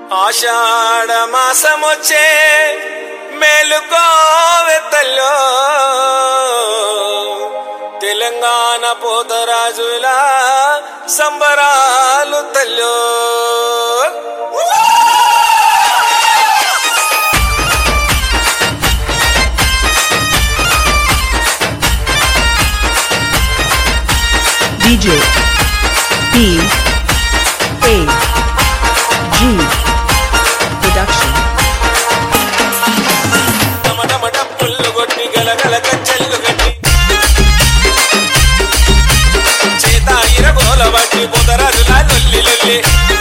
ఆషాఢ మాసమొచ్చే మేలుకోవెత్తల్లో తెలంగాణ పోతరాజుల సంబరాలు తల్లో DJ B A G Production టమటమట పుల్లు కొట్టి గలగల కచ్చెల్లు గట్టి చేత ఇరగోల బట్టి పొదరాజుల లొల్లి లొల్లి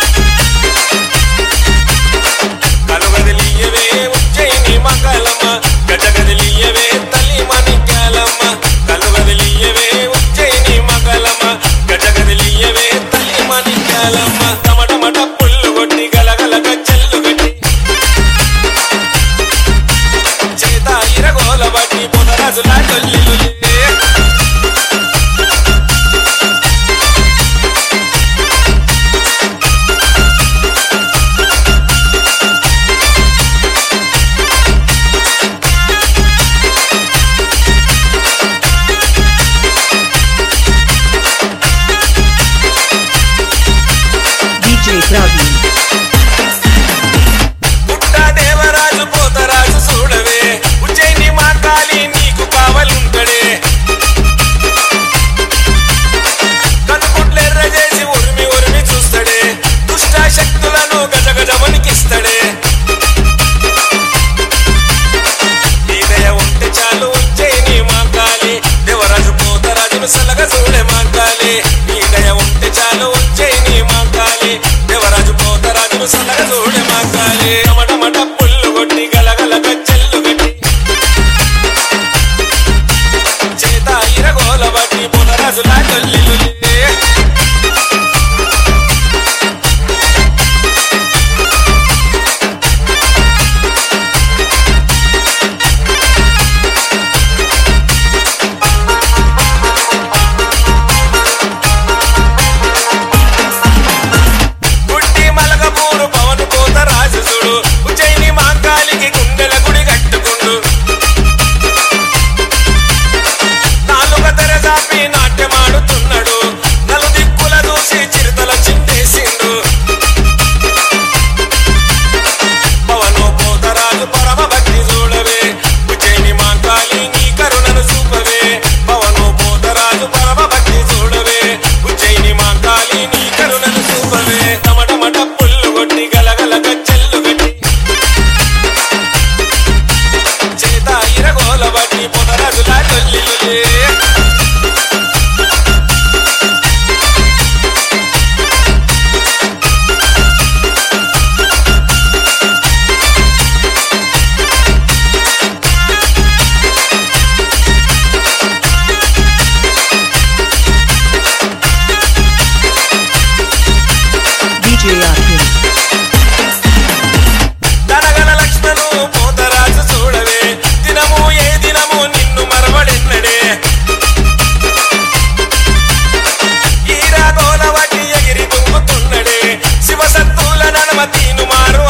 కనుగదిలియవే ఉజ్జయిని మంగళమ్మ గజగదిలియవే తల్లి మణిక్యాలమ్మ కనుగదిలియవే ఉజ్జయిని మంగళమ్మ గజగదిలియవే తల్లి మణిక్యాలమ్మ టమటమట పుల్లు కొట్టి గలగల కచ్చెల్లు గట్టి చేత ఇరగోల బట్టి పొదరాజుల లొల్లి లొల్లి DJ Praveen పుట్ట దేవరాజు పోతరాజు చూడవే ఉజ్జయిని మాకాలి నీకు కావలుంటడే కనుకుట్లెర్ర చేసి ఉరిమి ఉరిమి చూస్తాడే దుష్ట శక్తులను గజగజ వణికిస్తాడే నీ దయ ఉంటే చాలు ఉజ్జయిని మాకాలి దేవరాజు పోతరాజును సలగ చూడే మాకాలి నీ దయ ఉంటే చాలు ఉజ్జయిని మాకాలి దేవరాజు పోతరాజును సలగ చూడే మాకాలి టమటమట పుల్లు కొట్టి గలగల గజ్జెల్లు గట్టి చేత ఇరగోల బట్టి పోతరాజుల లొల్లి లొల్లి గుడ్డి మలగపూరు పవన్ కోత రాజసుడు ఉజ్జయిని మాంకాలికి గుండెల గుడి కట్టుకుండు నాలుగ తెరజాపి నాట్యమాడుతున్నాడు నలు దిక్కుల దూసి చిరుతల చింపేసిండు పవను పోతరాజు పరమ భక్తి చూడవే ఉజ్జయిని మాంకాలి నీ కరుణను చూపవే పవను పోతరాజు పరమ భక్తి చూడవే ఉజ్జయిని మాంకాలి నీ కరుణను చూపవే టమటమట పుల్లు కొట్టి గలగల గజ్జెల్లు గట్టి చేత ఇరగోల బట్టి పొదరాజుల లొల్లి లొల్లి DJ Arkin తనగల లక్ష్మణు పోతరాజు చూడవే దినము ఏ దినము నిన్ను మరవడెన్నడే ఈరా గోల వడ్డి ఎగిరి దుంగుతున్నడే శివ సత్తుల నడమ తీను మారు